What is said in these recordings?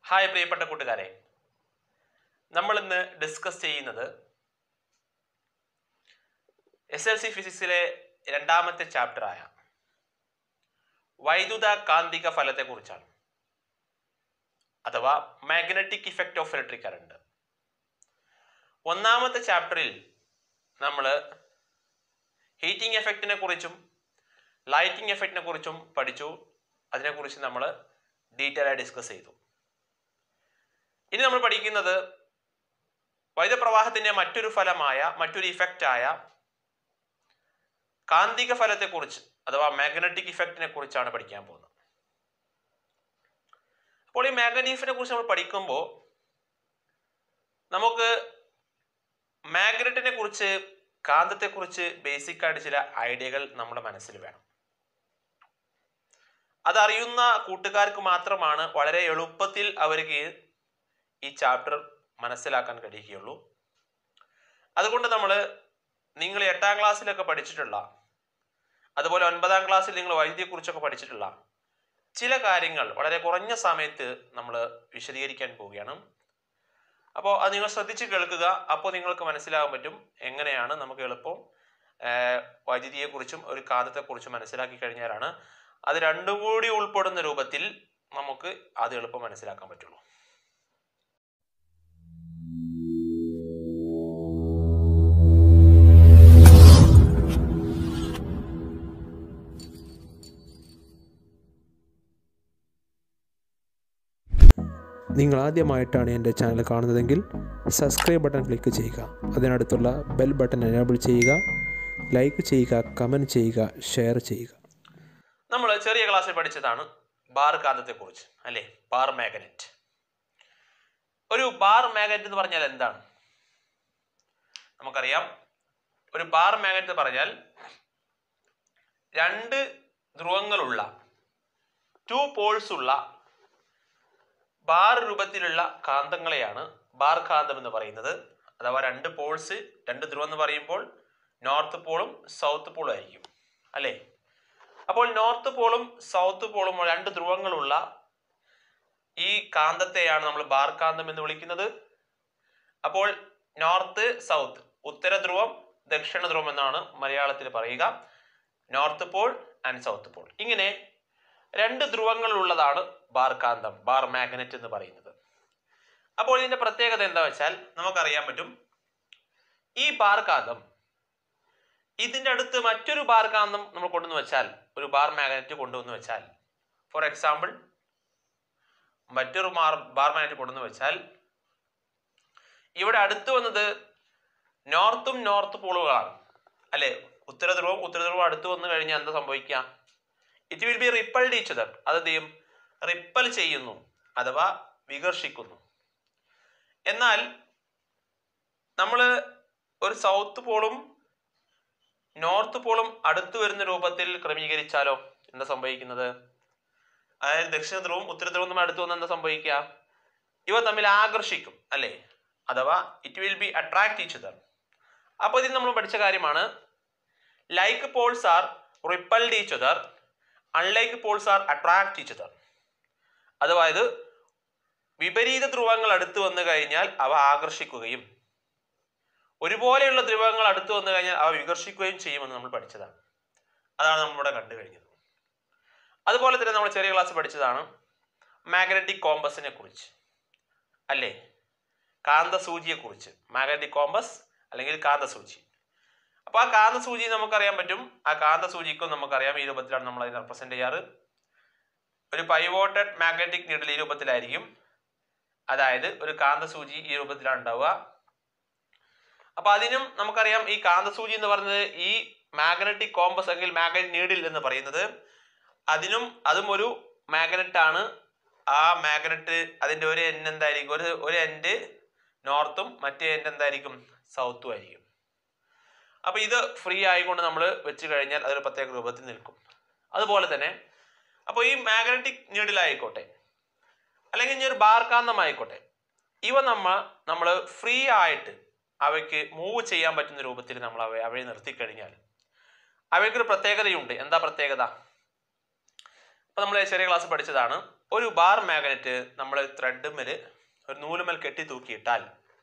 hi പ്രിയപ്പെട്ട കൂട്ടുകാരെ നമ്മൾ ഇന്ന് ഡിസ്കസ് ചെയ്യുന്നത് എസ് എൽ സി ഫിസിക്സിലെ രണ്ടാമത്തെ ചാപ്റ്ററായ വൈദ്യുത കാന്തിക ഫലത്തെക്കുറിച്ചാണ് അഥവാ magnetic effect of electric current ഒന്നാമത്തെ ചാപ്റ്ററിൽ നമ്മൾ ഹീറ്റിംഗ് എഫക്റ്റിനെ കുറിച്ചും ലൈറ്റിംഗ് എഫക്റ്റിനെ കുറിച്ചും പഠിച്ചു അതിനെക്കുറിച്ച് നമ്മൾ ഡീറ്റെയിൽ ആയി ഡിസ്കസ് ചെയ്തു ഇനി നമ്മൾ പഠിക്കുന്നത് വൈദ്യുതപ്രവാഹത്തിന്റെ മറ്റൊരു ഫലമായ മറ്റൊരു ഇഫക്റ്റായ കാന്തിക ഫലത്തെക്കുറിച്ച് അഥവാ മാഗ്നറ്റിക് ഇഫക്റ്റിനെ കുറിച്ചാണ് പഠിക്കാൻ പോകുന്നത് അപ്പോൾ ഈ മാഗ്നറ്റിഫിനെ കുറിച്ച് നമ്മൾ പഠിക്കുമ്പോൾ നമുക്ക് മാഗ്നറ്റിനെ കുറിച്ച് കാന്തത്തെക്കുറിച്ച് ബേസിക് ആയിട്ട് ചില ഐഡിയകൾ നമ്മുടെ മനസ്സിൽ വേണം അതറിയുന്ന കൂട്ടുകാർക്ക് മാത്രമാണ് വളരെ എളുപ്പത്തിൽ അവർക്ക് ഈ ചാപ്റ്റർ മനസ്സിലാക്കാൻ കഴിയുകയുള്ളൂ അതുകൊണ്ട് നമ്മൾ നിങ്ങൾ എട്ടാം ക്ലാസ്സിലൊക്കെ പഠിച്ചിട്ടുള്ള അതുപോലെ ഒൻപതാം ക്ലാസ്സിൽ നിങ്ങൾ വൈദ്യുതിയെക്കുറിച്ചൊക്കെ പഠിച്ചിട്ടുള്ള ചില കാര്യങ്ങൾ വളരെ കുറഞ്ഞ സമയത്ത് നമ്മൾ വിശദീകരിക്കാൻ പോവുകയാണ് അപ്പോൾ അത് നിങ്ങൾ ശ്രദ്ധിച്ച് കേൾക്കുക അപ്പോൾ നിങ്ങൾക്ക് മനസ്സിലാകാൻ പറ്റും എങ്ങനെയാണ് നമുക്ക് എളുപ്പം വൈദ്യുതിയെക്കുറിച്ചും ഒരു കാന്തത്തെക്കുറിച്ചും മനസ്സിലാക്കി കഴിഞ്ഞാലാണ് അത് രണ്ടും കൂടി ഉൾപ്പെടുന്ന രൂപത്തിൽ നമുക്ക് അത് എളുപ്പം മനസ്സിലാക്കാൻ പറ്റുള്ളൂ നിങ്ങൾ ആദ്യമായിട്ടാണ് എൻ്റെ ചാനൽ കാണുന്നതെങ്കിൽ സബ്സ്ക്രൈബ് ബട്ടൺ ക്ലിക്ക് ചെയ്യുക അതിനടുത്തുള്ള ബെൽ ബട്ടൺ എനേബിൾ ചെയ്യുക ലൈക്ക് ചെയ്യുക കമൻറ്റ് ചെയ്യുക ഷെയർ ചെയ്യുക നമ്മൾ ചെറിയ ക്ലാസ്സിൽ പഠിച്ചതാണ് ബാർ കാന്തത്തെക്കുറിച്ച് അല്ലേ ബാർ മാഗ്നറ്റ് ഒരു ബാർ മാഗ്നറ്റ് എന്ന് പറഞ്ഞാൽ എന്താണ് നമുക്കറിയാം ഒരു ബാർ മാഗ്നറ്റ് എന്ന് പറഞ്ഞാൽ രണ്ട് ധ്രുവങ്ങളുള്ള ടു പോൾസ് ഉള്ള ബാർ രൂപത്തിലുള്ള കാന്തങ്ങളെയാണ് ബാർ കാന്തം എന്ന് പറയുന്നത് അഥവാ രണ്ട് പോൾസ് രണ്ട് ധ്രുവം എന്ന് പറയുമ്പോൾ നോർത്ത് പോളും സൗത്ത് പോളും ആയിരിക്കും അല്ലേ അപ്പോൾ നോർത്ത് പോളും സൗത്ത് പോളും രണ്ട് ധ്രുവങ്ങളുള്ള ഈ കാന്തത്തെയാണ് നമ്മൾ ബാർ കാന്തം എന്ന് വിളിക്കുന്നത് അപ്പോൾ നോർത്ത് സൗത്ത് ഉത്തര ധ്രുവം ദക്ഷിണ ധ്രുവം എന്നാണ് മലയാളത്തിൽ പറയുക north pole and south pole ഇങ്ങനെ രണ്ട് ധ്രുവങ്ങളുള്ളതാണ് ബാർ കാന്തം ബാർ മാഗ്നറ്റ് എന്ന് പറയുന്നത് അപ്പോൾ ഇതിന്റെ പ്രത്യേകത എന്താ വെച്ചാൽ നമുക്കറിയാൻ പറ്റും ഈ ബാർ കാന്തം ഇതിന്റെ അടുത്ത് മറ്റൊരു ബാർ കാന്തം നമ്മൾ കൊണ്ടുവന്ന് വെച്ചാൽ ഒരു ബാർ മാഗ്നറ്റ് കൊണ്ടുവന്ന് വെച്ചാൽ ഫോർ എക്സാമ്പിൾ മറ്റൊരു മാർ ബാർ മാഗ്നറ്റ് കൊണ്ടുവന്ന് വെച്ചാൽ ഇവിടെ അടുത്ത് വന്നത് നോർത്തും നോർത്ത് പോളുകളാണ് അല്ലെ ഉത്തര ധ്രുവം ഉത്തര ധ്രുവം അടുത്ത് വന്നു കഴിഞ്ഞാൽ എന്താ സംഭവിക്കുക it will be repelled each other അത് എന്ത് ചെയ്യും റിപ്പൽ ചെയ്യുന്നു അഥവാ വികർഷിക്കുന്നു എന്നാൽ നമ്മൾ ഒരു സൗത്ത് പോളും നോർത്ത് പോളും അടുത്ത് വരുന്ന രൂപത്തിൽ ക്രമീകരിച്ചാലോ എന്താ സംഭവിക്കുന്നത് അതായത് ദക്ഷിണ ധ്രുവവും ഉത്തര ധ്രുവവും തമ്മിൽ അടുത്ത് വന്ന് എന്താ സംഭവിക്കുക ഇവ തമ്മിൽ ആകർഷിക്കും അല്ലേ അഥവാ it will be attract each other അപ്പോൾ ഇതിൽ നമ്മൾ പഠിച്ച കാര്യമാണ് like poles are repelled each other unlike poles are attract each other അതായത് വിപരീത ധ്രുവങ്ങൾ അടുത്ത് വന്നു കഴിഞ്ഞാൽ അവ ആകർഷിക്കുകയും ഒരുപോലെയുള്ള ധ്രുവങ്ങൾ അടുത്ത് വന്നു കഴിഞ്ഞാൽ അവ വികർഷിക്കുകയും ചെയ്യുമെന്ന് നമ്മൾ പഠിച്ചതാണ് അതാണ് നമ്മളിവിടെ കണ്ടു കഴിഞ്ഞത് അതുപോലെ തന്നെ നമ്മൾ ചെറിയ ക്ലാസ് പഠിച്ചതാണ് മാഗ്നറ്റിക് കോമ്പസിനെ കുറിച്ച് അല്ലേ കാന്തസൂചിയെ കുറിച്ച് മാഗ്നറ്റിക് കോമ്പസ് അല്ലെങ്കിൽ കാന്തസൂചി അപ്പോൾ ആ കാന്തസൂചി നമുക്കറിയാൻ പറ്റും ആ കാന്തസൂചിക്കും നമുക്കറിയാം ഈ രൂപത്തിലാണ് നമ്മൾ അതിനെ റെപ്രസെന്റ് ചെയ്യാറ് ഒരു പൈവോട്ടഡ് മാഗ്നറ്റിക് നീഡിൽ ഈ രൂപത്തിലായിരിക്കും അതായത് ഒരു കാന്തസൂചി ഈ രൂപത്തിലാണ് ഉണ്ടാവുക അപ്പൊ അതിനും നമുക്കറിയാം ഈ കാന്തസൂചി എന്ന് പറയുന്നത് ഈ മാഗ്നറ്റിക് കോമ്പസ് അല്ലെങ്കിൽ മാഗ്നറ്റിക് നീഡിൽ എന്ന് പറയുന്നത് അതിനും അതും ഒരു മാഗ്നറ്റ് ആണ് ആ മാഗ്നറ്റ് അതിന്റെ ഒരു എൻഡ് എന്തായിരിക്കും ഒരു ഒരു എൻഡ് നോർത്തും മറ്റേ എൻഡ് എന്തായിരിക്കും സൗത്തും ആയിരിക്കും അപ്പൊ ഇത് ഫ്രീ ആയിക്കൊണ്ട് നമ്മൾ വെച്ച് കഴിഞ്ഞാൽ അതൊരു പ്രത്യേക രൂപത്തിൽ നിൽക്കും അതുപോലെ തന്നെ അപ്പോൾ ഈ മാഗ്നറ്റിക് നീഡിലായിക്കോട്ടെ അല്ലെങ്കിൽ ഇനി ഒരു ബാർകാന്തമായിക്കോട്ടെ ഇവ നമ്മ നമ്മൾ ഫ്രീ ആയിട്ട് അവയ്ക്ക് മൂവ് ചെയ്യാൻ പറ്റുന്ന രൂപത്തിൽ നമ്മൾ അവയെ അവയെ നിർത്തിക്കഴിഞ്ഞാൽ അവയ്ക്കൊരു പ്രത്യേകതയുണ്ട് എന്താ പ്രത്യേകത അപ്പൊ നമ്മൾ ചെറിയ ക്ലാസ് പഠിച്ചതാണ് ഒരു ബാർ മാഗ്നറ്റ് നമ്മൾ ത്രെഡുമ്മൽ ഒരു നൂലുമൽ കെട്ടി തൂക്കിയിട്ടാൽ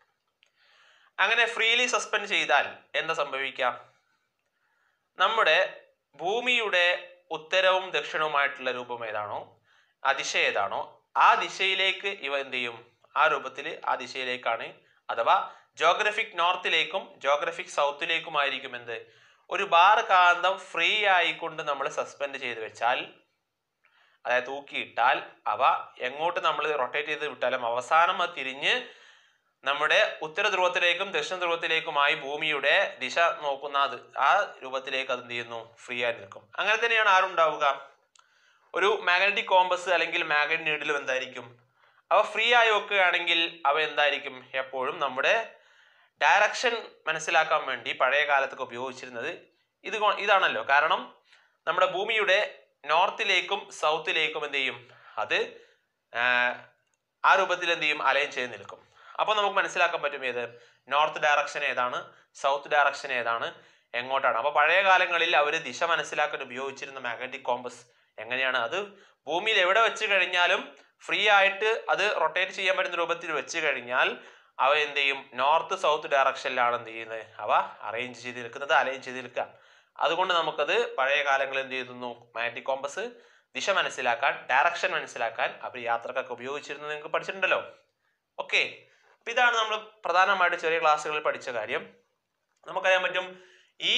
അങ്ങനെ ഫ്രീലി സസ്പെൻഡ് ചെയ്താൽ എന്താ സംഭവിക്കാം നമ്മുടെ ഭൂമിയുടെ ഉത്തരവും ദക്ഷിണവുമായിട്ടുള്ള രൂപം ഏതാണോ ആ ദിശ ഏതാണോ ആ ദിശയിലേക്ക് ഇവ എന്ത് ചെയ്യും ആ രൂപത്തിൽ ആ ദിശയിലേക്കാണ് അഥവാ ജോഗ്രഫിക് നോർത്തിലേക്കും ജോഗ്രഫിക് സൗത്തിലേക്കുമായിരിക്കും എന്ത് ഒരു ബാർ കാന്തം ഫ്രീ ആയിക്കൊണ്ട് നമ്മൾ സസ്പെൻഡ് ചെയ്ത് വെച്ചാൽ അതായത് തൂക്കിയിട്ടാൽ അവ എങ്ങോട്ട് നമ്മൾ റൊട്ടേറ്റ് ചെയ്ത് വിട്ടാലും അവസാനം അത് തിരിഞ്ഞ് നമ്മുടെ ഉത്തര ധ്രുവത്തിലേക്കും ദക്ഷിണ ധ്രുവത്തിലേക്കുമായി ഭൂമിയുടെ ദിശ നോക്കുന്ന അത് ആ രൂപത്തിലേക്ക് അത് എന്ത് ചെയ്യുന്നു ഫ്രീ ആയി നിൽക്കും അങ്ങനെ തന്നെയാണ് ആരുണ്ടാവുക ഒരു മാഗ്നറ്റിക് കോമ്പസ് അല്ലെങ്കിൽ മാഗ്നറ്റ് നീഡിലും എന്തായിരിക്കും അവ ഫ്രീ ആയി വെക്കുകയാണെങ്കിൽ അവ എന്തായിരിക്കും എപ്പോഴും നമ്മുടെ ഡയറക്ഷൻ മനസ്സിലാക്കാൻ വേണ്ടി പഴയ കാലത്തൊക്കെ ഉപയോഗിച്ചിരുന്നത് ഇത് കൊ- ഇതാണല്ലോ കാരണം നമ്മുടെ ഭൂമിയുടെ നോർത്തിലേക്കും സൗത്തിലേക്കും എന്ത് ചെയ്യും അത് ആഹ്, ആ രൂപത്തിൽ എന്ത് ചെയ്യും അലൈൻ ചെയ്ത് നിൽക്കും അപ്പോൾ നമുക്ക് മനസ്സിലാക്കാൻ പറ്റും ഏത് നോർത്ത് ഡയറക്ഷൻ ഏതാണ് സൗത്ത് ഡയറക്ഷൻ ഏതാണ് എങ്ങോട്ടാണ് അപ്പോൾ പഴയ കാലങ്ങളിൽ അവർ ദിശ മനസ്സിലാക്കാൻ ഉപയോഗിച്ചിരുന്ന മാഗ്നറ്റിക് കോമ്പസ് എങ്ങനെയാണ് അത് ഭൂമിയിൽ എവിടെ വെച്ച് കഴിഞ്ഞാലും ഫ്രീ ആയിട്ട് അത് റൊട്ടേറ്റ് ചെയ്യാൻ പറ്റുന്ന രൂപത്തിൽ വെച്ച് കഴിഞ്ഞാൽ അവ എന്ത് ചെയ്യും നോർത്ത് സൗത്ത് ഡയറക്ഷനിലാണ് എന്ത് ചെയ്യുന്നത് അവ അറേഞ്ച് ചെയ്ത് നിൽക്കുന്നത് അലൈൻ ചെയ്ത് നിൽക്കുക അതുകൊണ്ട് നമുക്കത് പഴയ കാലങ്ങളിൽ എന്ത് ചെയ്യുന്നു മാഗ്നറ്റിക് കോമ്പസ് ദിശ മനസ്സിലാക്കാൻ ഡയറക്ഷൻ മനസ്സിലാക്കാൻ അവർ യാത്രക്കൊക്കെ ഉപയോഗിച്ചിരുന്നത് നിങ്ങൾക്ക് പഠിച്ചിട്ടുണ്ടല്ലോ ഓക്കെ അപ്പൊ ഇതാണ് നമ്മൾ പ്രധാനമായിട്ട് ചെറിയ ക്ലാസ്സുകളിൽ പഠിച്ച കാര്യം നമുക്കറിയാൻ പറ്റും ഈ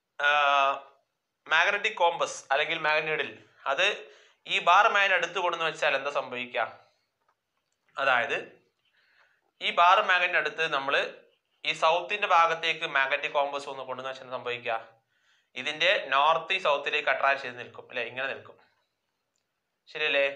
മാഗ്നറ്റിക് കോമ്പസ് അല്ലെങ്കിൽ മാഗ്നറ്റിൽ അത് ഈ ബാർ മാഗ്നറ്റ് അടുത്ത് കൊണ്ടുവന്ന് വെച്ചാൽ എന്താ സംഭവിക്കുക അതായത് ഈ ബാർ മാഗ്നറ്റിന് അടുത്ത് നമ്മൾ ഈ സൗത്തിന്റെ ഭാഗത്തേക്ക് മാഗ്നറ്റിക് കോമ്പസ് ഒന്ന് കൊണ്ടുവന്ന് വെച്ചാൽ എന്താ സംഭവിക്കുക ഇതിന്റെ നോർത്ത് ഈ സൗത്തിലേക്ക് അട്രാക്ട് ചെയ്ത് നിൽക്കും അല്ലെ ഇങ്ങനെ നിൽക്കും ശരിയല്ലേ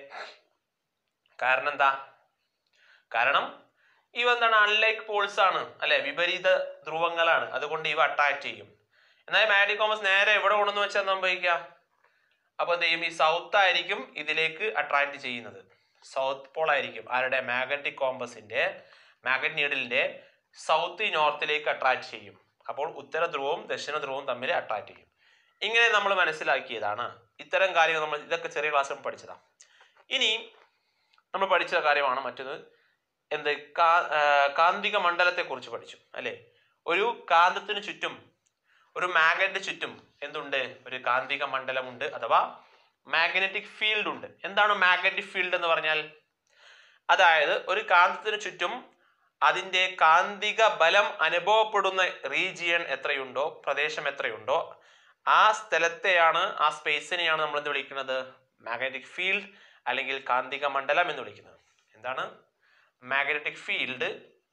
കാരണം എന്താ കാരണം ഇവ എന്താണ് അൺലൈക്ക് പോൾസ് ആണ് അല്ലെ വിപരീത ധ്രുവങ്ങളാണ് അതുകൊണ്ട് ഇവ അട്രാക്ട് ചെയ്യും എന്നാൽ മാഗ്നറ്റിക് കോമ്പസ് നേരെ എവിടെ കൊണ്ടുവന്ന് വെച്ചാൽ സംഭവിക്കുക അപ്പൊ എന്ത് ചെയ്യും ഈ സൗത്ത് ആയിരിക്കും ഇതിലേക്ക് അട്രാക്ട് ചെയ്യുന്നത് സൗത്ത് പോൾ ആയിരിക്കും ആരുടെ മാഗ്നറ്റിക് കോമ്പസിന്റെ മാഗ്നറ്റ് നീഡിലിന്റെ സൗത്ത് നോർത്തിലേക്ക് അട്രാക്ട് ചെയ്യും അപ്പോൾ ഉത്തര ധ്രുവവും ദക്ഷിണ ധ്രുവവും തമ്മിൽ അട്രാക്ട് ചെയ്യും ഇങ്ങനെ നമ്മൾ മനസ്സിലാക്കിയതാണ് ഇത്തരം കാര്യങ്ങൾ നമ്മൾ ഇതൊക്കെ ചെറിയ ക്ലാസ്സിൽ പഠിച്ചതാണ് ഇനി നമ്മൾ പഠിച്ച കാര്യമാണ് മറ്റൊന്ന് എന്ത് കാ ആ, കാന്തിക മണ്ഡലത്തെ കുറിച്ച് പഠിച്ചു അല്ലെ ഒരു കാന്തത്തിന് ചുറ്റും ഒരു മാഗ്നറ്റ് ചുറ്റും എന്തുണ്ട് ഒരു കാന്തിക മണ്ഡലമുണ്ട് അഥവാ മാഗ്നറ്റിക് ഫീൽഡ് ഉണ്ട് എന്താണ് മാഗ്നറ്റിക് ഫീൽഡ് എന്ന് പറഞ്ഞാൽ അതായത് ഒരു കാന്തത്തിന് ചുറ്റും അതിൻ്റെ കാന്തിക ബലം അനുഭവപ്പെടുന്ന റീജിയൻ എത്രയുണ്ടോ പ്രദേശം എത്രയുണ്ടോ ആ സ്ഥലത്തെയാണ് ആ സ്പേസിനെയാണ് നമ്മൾ എന്ത് വിളിക്കുന്നത് മാഗ്നറ്റിക് ഫീൽഡ് അല്ലെങ്കിൽ കാന്തിക മണ്ഡലം എന്ന് വിളിക്കുന്നത് എന്താണ് മാഗ്നറ്റിക് ഫീൽഡ്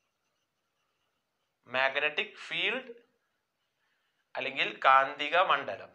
മാഗ്നറ്റിക് ഫീൽഡ് അല്ലെങ്കിൽ കാന്തിക മണ്ഡലം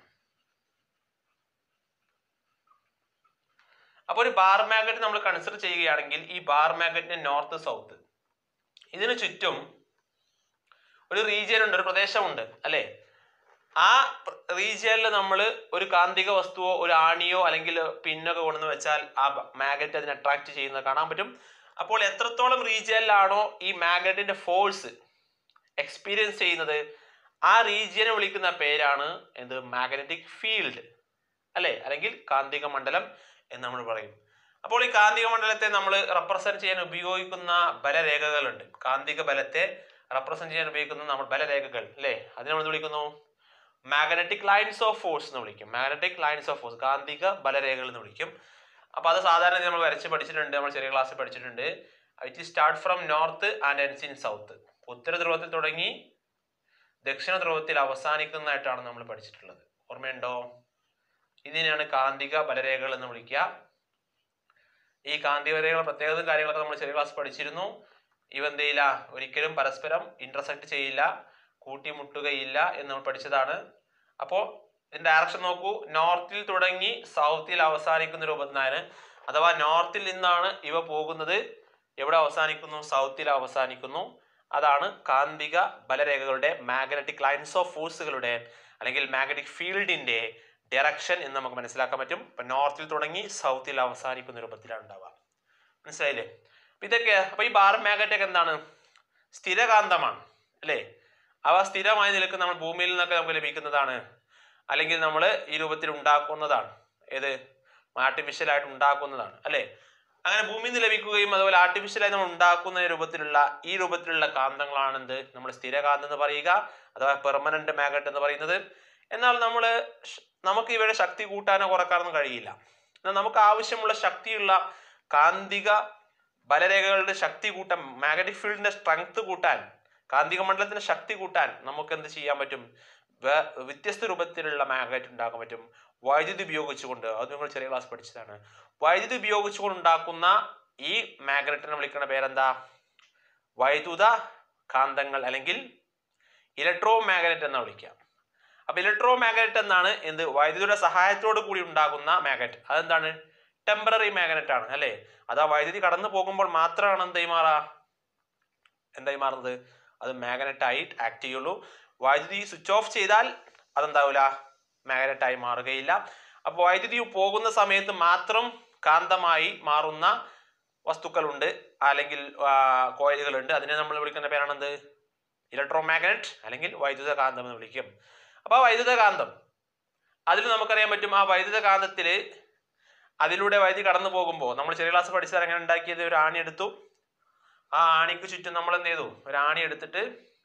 അപ്പോൾ ഒരു ബാർ മാഗ്നറ്റ് നമ്മൾ കൺസിഡർ ചെയ്യുകയാണെങ്കിൽ ഈ ബാർ മാഗ്നറ്റിന്റെ നോർത്ത് സൗത്ത് ഇതിനു ചുറ്റും ഒരു റീജിയൻ ഉണ്ട് ഒരു പ്രദേശമുണ്ട് അല്ലേ ആ റീജിയനിൽ നമ്മൾ ഒരു കാന്തിക വസ്തുവോ ഒരു ആണിയോ അല്ലെങ്കിൽ പിന്നൊക്കെ കൊണ്ടുവന്ന് വെച്ചാൽ ആ മാഗ്നറ്റ് അതിനെ അട്രാക്ട് ചെയ്യുന്നത് കാണാൻ പറ്റും അപ്പോൾ എത്രത്തോളം റീജിയനിലാണോ ഈ മാഗ്നറ്റിന്റെ ഫോഴ്സ് എക്സ്പീരിയൻസ് ചെയ്യുന്നത് ആ റീജിയനെ വിളിക്കുന്ന പേരാണ് എന്ത് മാഗ്നറ്റിക് ഫീൽഡ് അല്ലേ അല്ലെങ്കിൽ കാന്തിക മണ്ഡലം എന്ന് നമ്മൾ പറയും അപ്പോൾ ഈ കാന്തിക മണ്ഡലത്തെ നമ്മൾ റെപ്രസെന്റ് ചെയ്യാൻ ഉപയോഗിക്കുന്ന ബലരേഖകളുണ്ട് കാന്തിക ബലത്തെ റെപ്രസെന്റ് ചെയ്യാൻ ഉപയോഗിക്കുന്ന നമ്മൾ ബലരേഖകൾ അല്ലേ അതിനെ നമ്മൾ എന്ത് വിളിക്കുന്നു മാഗ്നറ്റിക് ലൈൻസ് ഓഫ് ഫോഴ്സ് എന്ന് വിളിക്കും മാഗ്നറ്റിക് ലൈൻസ് ഓഫ് ഫോഴ്സ് കാന്തിക ബലരേഖകൾ എന്ന് വിളിക്കും അപ്പൊ അത് സാധാരണ നമ്മൾ വരച്ച് പഠിച്ചിട്ടുണ്ട് നമ്മൾ ചെറിയ ക്ലാസ്സിൽ പഠിച്ചിട്ടുണ്ട് it start from north and ends in south ഉത്തര ധ്രുവത്തിൽ തുടങ്ങി ദക്ഷിണ ധ്രുവത്തിൽ അവസാനിക്കുന്നതായിട്ടാണ് നമ്മൾ പഠിച്ചിട്ടുള്ളത് ഓർമ്മയുണ്ടോ ഇതിനെയാണ് കാന്തിക ബലരേഖകൾ എന്ന് വിളിക്കുക ഈ കാന്തിക ബലരേഖകളുടെ പ്രത്യേകത കാര്യങ്ങളൊക്കെ നമ്മൾ ചെറിയ ക്ലാസ് പഠിച്ചിരുന്നു ഇവ എന്ത് ചെയ്യില്ല ഒരിക്കലും പരസ്പരം ഇന്റർസെക്ട് ചെയ്യില്ല കൂട്ടിമുട്ടുകയില്ല എന്ന് നമ്മൾ പഠിച്ചതാണ് അപ്പോൾ ഇതിന്റെ ഡയറക്ഷൻ നോക്കൂ നോർത്തിൽ തുടങ്ങി സൗത്തിൽ അവസാനിക്കുന്ന രൂപത്തിനാണ് അഥവാ നോർത്തിൽ നിന്നാണ് ഇവ പോകുന്നത് എവിടെ അവസാനിക്കുന്നു സൗത്തിൽ അവസാനിക്കുന്നു അതാണ് കാന്തിക ബലരേഖകളുടെ മാഗ്നറ്റിക് ലൈൻസ് ഓഫ് ഫോഴ്സുകളുടെ അല്ലെങ്കിൽ മാഗ്നറ്റിക് ഫീൽഡിന്റെ ഡയറക്ഷൻ എന്ന് നമുക്ക് മനസ്സിലാക്കാൻ പറ്റും ഇപ്പൊ നോർത്തിൽ തുടങ്ങി സൗത്തിൽ അവസാനിക്കുന്ന രൂപത്തിലാണ് ഉണ്ടാവുക മനസ്സിലായില്ലേ അപ്പൊ ഇതൊക്കെ അപ്പൊ ഈ ബാർ മാഗ്നറ്റ് ഒക്കെ എന്താണ് സ്ഥിരകാന്തമാണ് അല്ലേ അവ സ്ഥിരമായി നിൽക്കുന്ന നമ്മൾ ഭൂമിയിൽ നിന്നൊക്കെ നമുക്ക് ലഭിക്കുന്നതാണ് അല്ലെങ്കിൽ നമ്മൾ ഈ രൂപത്തിൽ ഉണ്ടാക്കുന്നതാണ് ഏത് ആർട്ടിഫിഷ്യൽ ആയിട്ട് ഉണ്ടാക്കുന്നതാണ് അല്ലേ അങ്ങനെ ഭൂമിയിൽ നിന്ന് ലഭിക്കുകയും അതുപോലെ ആർട്ടിഫിഷ്യലായി നമ്മൾ ഉണ്ടാക്കുന്ന രൂപത്തിലുള്ള ഈ രൂപത്തിലുള്ള കാന്തങ്ങളാണ് എന്ത് നമ്മൾ സ്ഥിരകാന്തം എന്ന് പറയുക അഥവാ പെർമനന്റ് മാഗ്നറ്റ് എന്ന് പറയുന്നത് എന്നാൽ നമ്മൾ നമുക്ക് ഇവയുടെ ശക്തി കൂട്ടാനോ കുറക്കാനൊന്നും കഴിയില്ല എന്നാൽ നമുക്ക് ആവശ്യമുള്ള ശക്തിയുള്ള കാന്തിക ബലരേഖകളുടെ ശക്തി കൂട്ടാൻ മാഗ്നറ്റിക് ഫീൽഡിന്റെ സ്ട്രെങ്ത് കൂട്ടാൻ കാന്തിക മണ്ഡലത്തിന്റെ ശക്തി കൂട്ടാൻ നമുക്ക് എന്ത് ചെയ്യാൻ പറ്റും വേ- വ്യത്യസ്ത രൂപത്തിലുള്ള മാഗ്നറ്റ് ഉണ്ടാക്കാൻ പറ്റും വൈദ്യുതി ഉപയോഗിച്ചുകൊണ്ട് അത് നിങ്ങൾ ചെറിയ ക്ലാസ് പഠിച്ചതാണ് വൈദ്യുതി ഉപയോഗിച്ചുകൊണ്ട് ഉണ്ടാക്കുന്ന ഈ മാഗ്നറ്റിനെ വിളിക്കുന്ന പേരെന്താ വൈദ്യുത കാന്തങ്ങൾ അല്ലെങ്കിൽ ഇലക്ട്രോ മാഗ്നറ്റ് എന്ന് വിളിക്കാം അപ്പൊ ഇലക്ട്രോ മാഗ്നറ്റ് എന്നാണ് എന്ത് വൈദ്യുതിയുടെ സഹായത്തോടു കൂടി ഉണ്ടാകുന്ന മാഗ്നറ്റ് അതെന്താണ് ടെമ്പററി മാഗ്നറ്റ് ആണ് അല്ലേ അത് ആ വൈദ്യുതി കടന്നു പോകുമ്പോൾ മാത്രമാണ് എന്തായി മാറാ എന്തായി മാറുന്നത് അത് മാഗ്നറ്റ് ആയി ആക്ട് ചെയ്യുള്ളൂ വൈദ്യുതി സ്വിച്ച് ഓഫ് ചെയ്താൽ അതെന്താവില്ല മാഗ്നറ്റ് ആയി മാറുകയില്ല അപ്പോൾ വൈദ്യുതി പോകുന്ന സമയത്ത് മാത്രം കാന്തമായി മാറുന്ന വസ്തുക്കളുണ്ട് അല്ലെങ്കിൽ കോയിലുകളുണ്ട് അതിനെ നമ്മൾ വിളിക്കുന്ന പേരാണെന്ത് ഇലക്ട്രോ മാഗ്നറ്റ് അല്ലെങ്കിൽ വൈദ്യുത കാന്തം എന്ന് വിളിക്കും അപ്പോൾ ആ വൈദ്യുത കാന്തം അതിൽ നമുക്കറിയാൻ പറ്റും ആ വൈദ്യുത കാന്തത്തിൽ അതിലൂടെ വൈദ്യുതി കടന്നു പോകുമ്പോൾ നമ്മൾ ചെറിയ ക്ലാസ് പഠിച്ചത് എങ്ങനെ ഉണ്ടാക്കിയത് ഒരു ആണി എടുത്തു ആ ആണിക്ക് ചുറ്റും നമ്മൾ എന്ത് ചെയ്തു ഒരു ആണി എടുത്തിട്ട്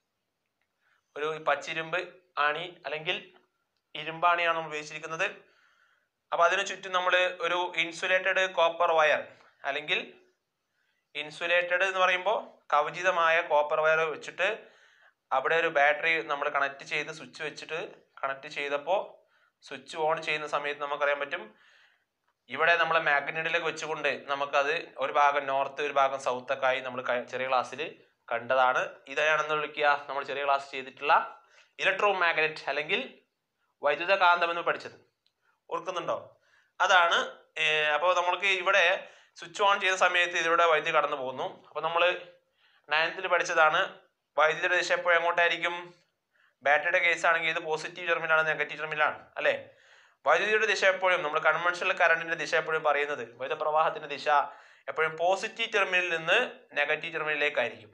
ഒരു പച്ചിരുമ്പ് ആണി അല്ലെങ്കിൽ ഇരുമ്പാണിയാണ് നമ്മൾ ഉപയോഗിച്ചിരിക്കുന്നത് അപ്പൊ അതിനു ചുറ്റും നമ്മൾ ഒരു ഇൻസുലേറ്റഡ് കോപ്പർ വയർ അല്ലെങ്കിൽ ഇൻസുലേറ്റഡ് എന്ന് പറയുമ്പോൾ കവചിതമായ കോപ്പർ വയർ വെച്ചിട്ട് അവിടെ ഒരു ബാറ്ററി നമ്മൾ കണക്ട് ചെയ്ത് സ്വിച്ച് വെച്ചിട്ട് കണക്ട് ചെയ്തപ്പോൾ സ്വിച്ച് ഓൺ ചെയ്യുന്ന സമയത്ത് നമുക്കറിയാൻ പറ്റും ഇവിടെ നമ്മൾ മാഗ്നറ്റിലേക്ക് വെച്ചുകൊണ്ട് നമുക്കത് ഒരു ഭാഗം നോർത്ത് ഒരു ഭാഗം സൗത്ത് ഒക്കെ ആയി നമ്മൾ ചെറിയ ക്ലാസ്സിൽ കണ്ടതാണ് ഇതാണെന്ന് വിളിക്കുക നമ്മൾ ചെറിയ ക്ലാസ് ചെയ്തിട്ടുള്ള ഇലക്ട്രോ മാഗ്നറ്റ് അല്ലെങ്കിൽ വൈദ്യുത കാന്തം എന്ന് പഠിച്ചത് ഓർക്കുന്നുണ്ടോ അതാണ് അപ്പോൾ നമ്മൾക്ക് ഇവിടെ സ്വിച്ച് ഓൺ ചെയ്ത സമയത്ത് ഇതിലൂടെ വൈദ്യുതി കടന്നു പോകുന്നു അപ്പോൾ നമ്മൾ നയൻത്തിൽ പഠിച്ചതാണ് വൈദ്യുതിയുടെ ദിശ എപ്പോഴും എങ്ങോട്ടായിരിക്കും ബാറ്ററിയുടെ കേസ് ആണെങ്കിൽ ഇത് പോസിറ്റീവ് ടെർമിനാണ് നെഗറ്റീവ് ടെർമിനാണ് അല്ലേ വൈദ്യുതിയുടെ ദിശ എപ്പോഴും നമ്മൾ കൺവെൻഷണൽ കറണ്ടിന്റെ ദിശ എപ്പോഴും പറയുന്നത് വൈദ്യുത പ്രവാഹത്തിന്റെ ദിശ എപ്പോഴും പോസിറ്റീവ് ടെർമിനലിൽ നിന്ന് നെഗറ്റീവ് ടെർമിനലിലേക്കായിരിക്കും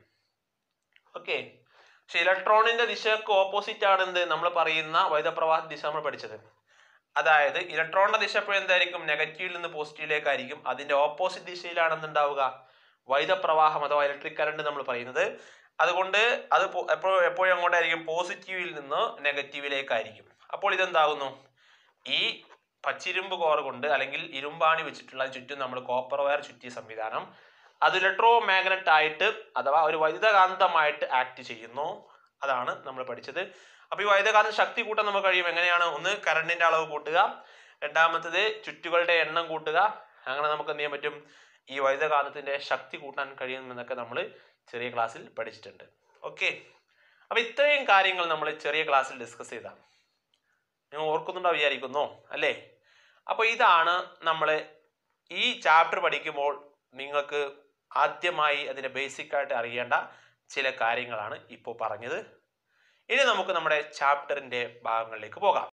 ഓക്കെ പക്ഷെ ഇലക്ട്രോണിന്റെ ദിശക്ക് ഓപ്പോസിറ്റ് ആണ് എന്ത് നമ്മൾ പറയുന്ന വൈദ്യുത പ്രവാഹ ദിശ നമ്മൾ പഠിച്ചത് അതായത് ഇലക്ട്രോണിന്റെ ദിശ എപ്പോഴും എന്തായിരിക്കും നെഗറ്റീവിൽ നിന്ന് പോസിറ്റീവിലേക്കായിരിക്കും അതിന്റെ ഓപ്പോസിറ്റ് ദിശയിലാണ് എന്തുണ്ടാവുക വൈദ്യുത പ്രവാഹം അഥവാ ഇലക്ട്രിക് കറണ്ട് നമ്മൾ പറയുന്നത് അതുകൊണ്ട് അത് എപ്പോഴും എപ്പോഴും അങ്ങോട്ടായിരിക്കും പോസിറ്റീവിൽ നിന്ന് നെഗറ്റീവിലേക്കായിരിക്കും അപ്പോൾ ഇതെന്താകുന്നു ഈ പച്ചിരുമ്പ് കോർ കൊണ്ട് അല്ലെങ്കിൽ ഇരുമ്പാണി വെച്ചിട്ടുള്ള ചുറ്റും നമ്മൾ കോപ്പർ വയർ ചുറ്റിയ സംവിധാനം അത് ഇലക്ട്രോ മാഗ്നറ്റ് ആയിട്ട് അഥവാ ഒരു വൈദ്യുതകാന്തമായിട്ട് ആക്ട് ചെയ്യുന്നു അതാണ് നമ്മൾ പഠിച്ചത് അപ്പോൾ ഈ വൈദ്യുതകാന്ത ശക്തി കൂട്ടാൻ നമുക്ക് കഴിയും എങ്ങനെയാണ് ഒന്ന് കറണ്ടിന്റെ അളവ് കൂട്ടുക രണ്ടാമത്തത് ചുറ്റുകളുടെ എണ്ണം കൂട്ടുക അങ്ങനെ നമുക്ക് എന്ത് ചെയ്യാൻ പറ്റും ഈ വൈദ്യുതകാന്തത്തിന്റെ ശക്തി കൂട്ടാൻ കഴിയുമെന്നൊക്കെ നമ്മൾ ചെറിയ ക്ലാസ്സിൽ പഠിച്ചിട്ടുണ്ട് ഓക്കെ അപ്പോൾ ഇത്രയും കാര്യങ്ങൾ നമ്മൾ ചെറിയ ക്ലാസ്സിൽ ഡിസ്കസ് ചെയ്താണ് നിങ്ങൾ ഓർക്കുന്നുണ്ടോ വിചാരിക്കുന്നു അല്ലേ അപ്പോൾ ഇതാണ് നമ്മൾ ഈ ചാപ്റ്റർ പഠിക്കുമ്പോൾ നിങ്ങൾക്ക് ആദ്യമായി അതിൻ്റെ ബേസിക് ആയിട്ട് അറിയേണ്ട ചില കാര്യങ്ങളാണ് ഇപ്പോൾ പറഞ്ഞത് ഇനി നമുക്ക് നമ്മുടെ ചാപ്റ്ററിൻ്റെ ഭാഗങ്ങളിലേക്ക് പോകാം